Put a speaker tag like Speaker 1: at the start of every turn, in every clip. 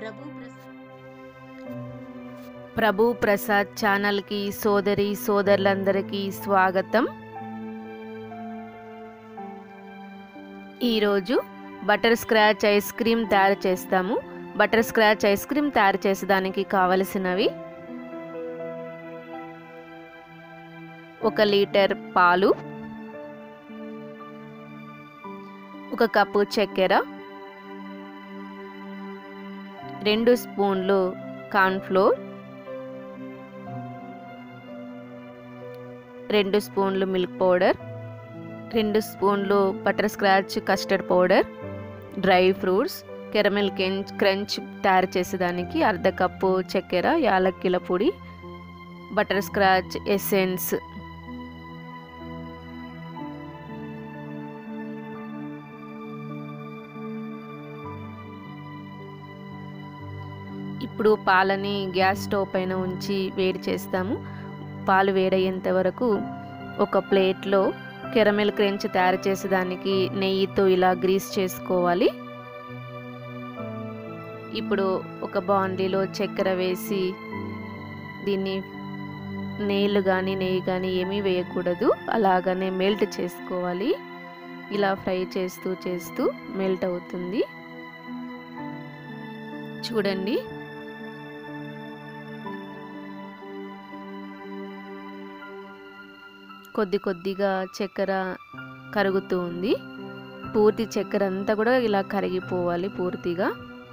Speaker 1: ప్రభు ప్రసాద్
Speaker 2: ప్రభు ప్రసాద్ ఛానల్కి సోదరి సోదరులందరికీ స్వాగతం ఈరోజు బటర్ స్క్రాచ్ ఐస్ క్రీమ్ తయారు చేస్తాము బటర్ స్క్రాచ్ ఐస్ క్రీమ్ తయారు చేసేదానికి కావలసినవి ఒక లీటర్ పాలు ఒక కప్పు చక్కెర రెండు స్పూన్లు కార్న్ఫ్లోర్ రెండు స్పూన్లు మిల్క్ పౌడర్ రెండు స్పూన్లు butterscotch custard powder dry fruits caramel కెంచ్ క్రంచ్ తయారు చేసేదానికి అర్ధ కప్పు చక్కెర యాలక్కిల పొడి బటర్ స్క్రాచ్ ఎసెన్స్ ఇప్పుడు పాలని గ్యాస్ స్టవ్ పైన ఉంచి వేడి చేస్తాము పాలు వేడయ్యేంత వరకు ఒక ప్లేట్లో కెరమెల్ క్రెంచ్ తయారు చేసేదానికి నెయ్యితో ఇలా గ్రీస్ చేసుకోవాలి ఇప్పుడు ఒక బాండీలో చక్కెర వేసి దీన్ని నెయ్యిలు కానీ నెయ్యి కానీ ఏమీ వేయకూడదు అలాగనే మెల్ట్ చేసుకోవాలి ఇలా ఫ్రై చేస్తూ చేస్తూ మెల్ట్ అవుతుంది చూడండి కొద్ది కొద్దిగా చక్కెర కరుగుతూ ఉంది పూర్తి చక్కెర అంతా కూడా ఇలా కరిగిపోవాలి పూర్తిగా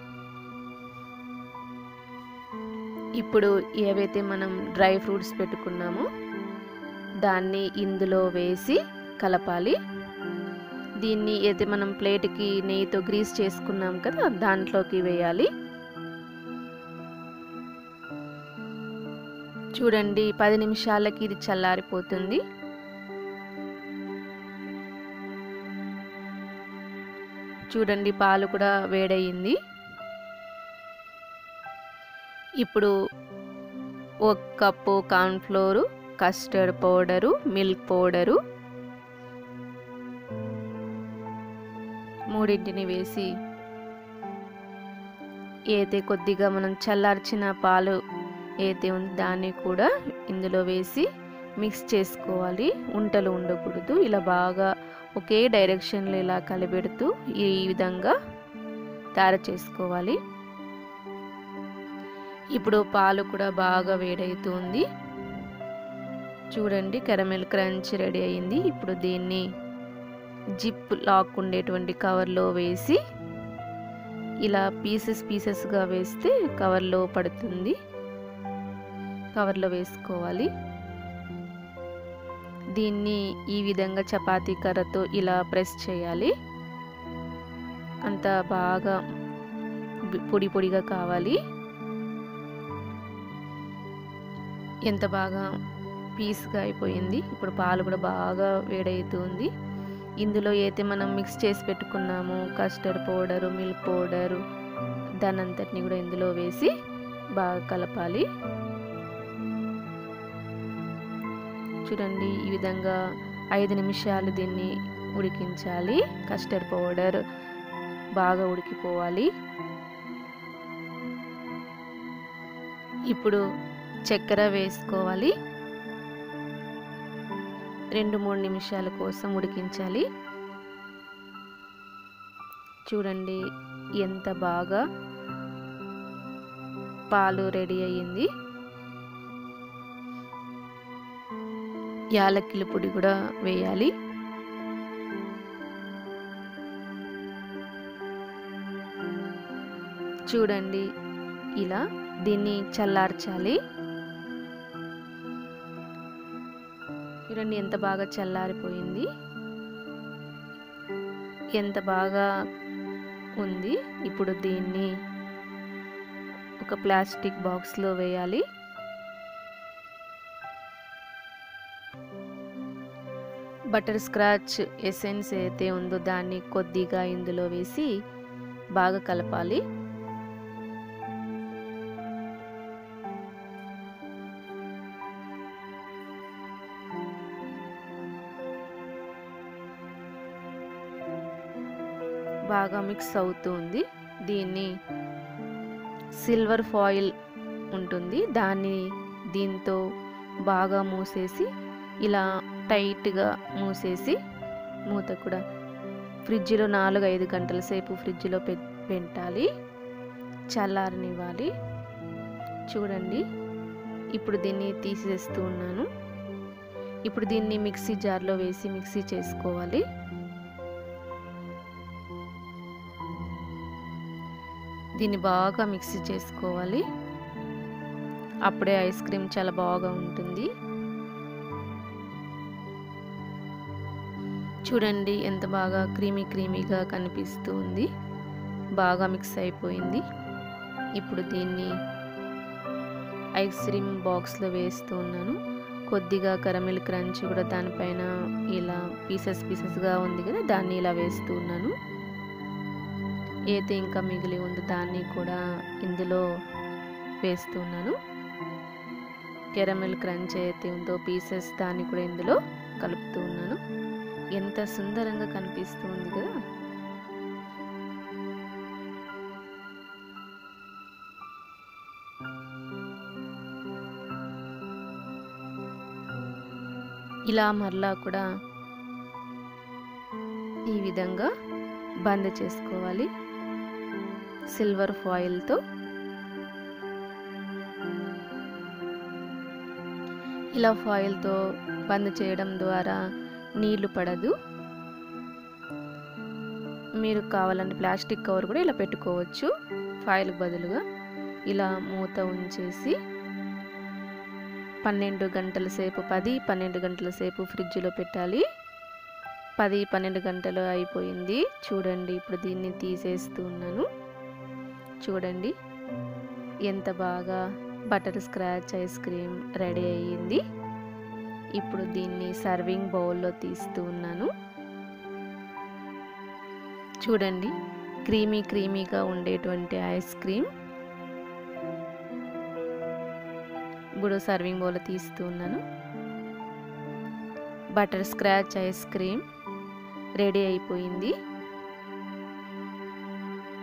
Speaker 2: ఇప్పుడు ఏవైతే మనం డ్రై ఫ్రూట్స్ పెట్టుకున్నామో దాన్ని ఇందులో వేసి కలపాలి దీన్ని అయితే మనం ప్లేట్కి నెయ్యితో గ్రీస్ చేసుకున్నాం కదా దాంట్లోకి వేయాలి చూడండి పది నిమిషాలకి ఇది చల్లారిపోతుంది చూడండి పాలు కూడా వేడయింది ఇప్పుడు ఒక cup cornflour custard powder milk powder మూడింటిని వేసి ఏతే కొద్దిగా మనం చల్లార్చిన పాలు ఏతే ఉంది దాన్ని కూడా ఇందులో వేసి మిక్స్ చేసుకోవాలి ఉంటలు ఉండకూడదు ఇలా బాగా ఒకే డైరెక్షన్లో ఇలా కలిపెడుతూ ఈ విధంగా తయారు చేసుకోవాలి ఇప్పుడు పాలు కూడా బాగా వేడవుతుంది చూడండి కెరమెల్ క్రంచ్ రెడీ అయింది ఇప్పుడు దీన్ని జిప్ లాక్ ఉండేటువంటి కవర్లో వేసి ఇలా పీసెస్ పీసెస్గా వేస్తే కవర్లో పడుతుంది కవర్లో వేసుకోవాలి దీన్ని ఈ విధంగా చపాతీ కర్రతో ఇలా ప్రెస్ చేయాలి అంత బాగా పొడి పొడిగా కావాలి ఎంత బాగా పీస్గా అయిపోయింది ఇప్పుడు పాలు కూడా బాగా వేడవుతుంది ఇందులో అయితే మనం మిక్స్ చేసి పెట్టుకున్నాము కస్టర్డ్ పౌడరు మిల్క్ పౌడరు దాని అంతటిని కూడా ఇందులో వేసి బాగా కలపాలి చూడండి ఈ విధంగా ఐదు నిమిషాలు దీన్ని ఉడికించాలి కస్టర్డ్ పౌడర్ బాగా ఉడికిపోవాలి ఇప్పుడు చక్కెర వేసుకోవాలి రెండు మూడు నిమిషాల కోసం ఉడికించాలి చూడండి ఎంత బాగా పాలు రెడీ అయ్యింది యాలక్కిల పొడి కూడా వేయాలి చూడండి ఇలా దీన్ని చల్లార్చాలి చూడండి ఎంత బాగా చల్లారిపోయింది ఎంత బాగా ఉంది ఇప్పుడు దీన్ని ఒక ప్లాస్టిక్ బాక్స్లో వేయాలి బటర్ స్క్రాచ్ ఎసెన్స్ అయితే ఉందో దాన్ని కొద్దిగా ఇందులో వేసి బాగా కలపాలి బాగా మిక్స్ అవుతుంది దీన్ని సిల్వర్ ఫాయిల్ ఉంటుంది దాన్ని దీంతో బాగా మూసేసి ఇలా టైట్గా మూసేసి మూత కూడా ఫ్రిడ్జ్లో నాలుగు ఐదు గంటల సేపు ఫ్రిడ్జ్లో పె పెట్టాలి చల్లారనివ్వాలి చూడండి ఇప్పుడు దీన్ని తీసేస్తూ ఉన్నాను ఇప్పుడు దీన్ని మిక్సీ జార్లో వేసి మిక్సీ చేసుకోవాలి దీన్ని బాగా మిక్సీ చేసుకోవాలి అప్పుడే ఐస్ క్రీమ్ చాలా బాగా ఉంటుంది చూడండి ఎంత బాగా క్రీమీ క్రీమీగా కనిపిస్తూ ఉంది బాగా మిక్స్ అయిపోయింది ఇప్పుడు దీన్ని ఐస్ క్రీమ్ బాక్స్లో వేస్తూ ఉన్నాను కొద్దిగా కరమిల్ క్రంచ్ కూడా దానిపైన ఇలా పీసెస్ పీసెస్గా ఉంది కదా దాన్ని ఇలా వేస్తూ ఉన్నాను ఏదైతే ఇంకా మిగిలి ఉందో దాన్ని కూడా ఇందులో వేస్తున్నాను కెరమిల్ క్రంచ్ అయితే ఉందో పీసెస్ దాన్ని కూడా ఇందులో కలుపుతూ ఉన్నాను ఎంత సుందరంగా కనిపిస్తూ ఉంది కదా ఇలా మరలా కూడా ఈ విధంగా బంద్ చేసుకోవాలి సిల్వర్ ఫాయిల్తో ఇలా ఫాయిల్తో బంద్ చేయడం ద్వారా నీళ్లు పడదు మీరు కావాలంటే ప్లాస్టిక్ కవర్ కూడా ఇలా పెట్టుకోవచ్చు ఫాయిల్ బదులుగా ఇలా మూత ఉంచేసి పన్నెండు గంటల సేపు పది పన్నెండు గంటల సేపు ఫ్రిడ్జ్లో పెట్టాలి పది పన్నెండు గంటలు అయిపోయింది చూడండి ఇప్పుడు దీన్ని తీసేస్తూ ఉన్నాను చూడండి ఎంత బాగా butterscotch ice cream ready అయ్యింది ఇప్పుడు దీన్ని సర్వింగ్ బౌల్లో తీస్తూ ఉన్నాను చూడండి క్రీమీ క్రీమీగా ఉండేటువంటి ఐస్ క్రీమ్ ఇప్పుడు సర్వింగ్ బౌల్ తీస్తూ ఉన్నాను butterscotch ice cream ready అయిపోయింది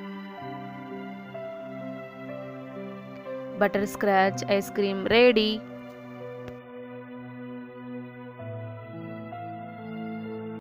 Speaker 2: butterscotch ice cream ready